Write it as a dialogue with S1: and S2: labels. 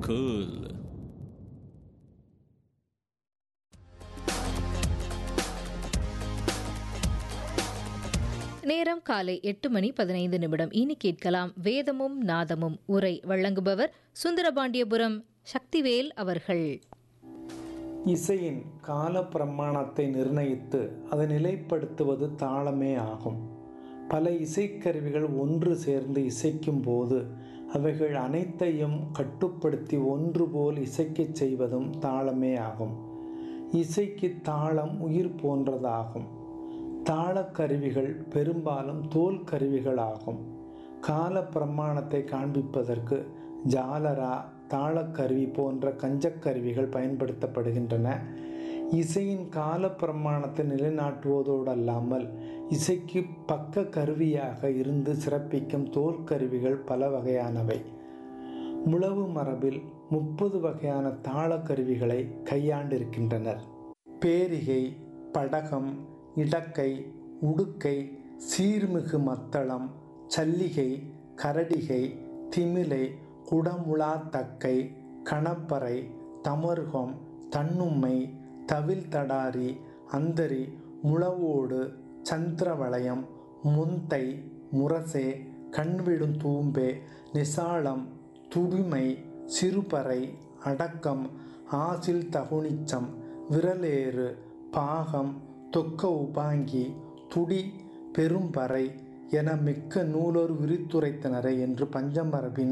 S1: cool.
S2: நேரம் காலை எட்டு மணி பதினைந்து நிமிடம் இனி கேட்கலாம் வேதமும் நாதமும் உரை வழங்குபவர் சுந்தரபாண்டியபுரம் சக்திவேல் அவர்கள்
S3: இசையின் கால பிரமாணத்தை நிர்ணயித்து அதை நிலைப்படுத்துவது தாளமே ஆகும் பல இசைக்கருவிகள் ஒன்று சேர்ந்து இசைக்கும் போது அவைகள் அனைத்தையும் கட்டுப்படுத்தி ஒன்று போல் இசைக்கச் செய்வதும் தாளமே ஆகும் இசைக்கு தாளம் உயிர் போன்றதாகும் தாளக்கருவிகள் பெரும்பாலும் தோல் கருவிகள் ஆகும் கால பிரமாணத்தை காண்பிப்பதற்கு ஜாலரா தாளக்கருவி போன்ற கஞ்சக்கருவிகள் பயன்படுத்தப்படுகின்றன இசையின் கால பிரமாணத்தை நிலைநாட்டுவதோடு அல்லாமல் இசைக்கு பக்க கருவியாக இருந்து சிறப்பிக்கும் தோல் கருவிகள் பல வகையானவை முழவு மரபில் முப்பது வகையான தாளக்கருவிகளை கையாண்டிருக்கின்றனர் பேரிகை படகம் இடக்கை உடுக்கை சீர்மிகு மத்தளம் சல்லிகை கரடிகை திமிலை குடமுழா தக்கை கணப்பறை தமர்கம் தன்னும்மை தவில் தடாரி அந்தரி முழவோடு சந்திரவளையம் முந்தை முரசே கண்விடும் தூம்பே நிசாளம் துடிமை சிறுபறை அடக்கம் ஆசில் தகுனிச்சம் விரலேறு பாகம் தொக்க உபாங்கி துடி பெரும்பறை என மிக்க நூலோர் விரித்துரைத்தனரே என்று பஞ்சமரபின்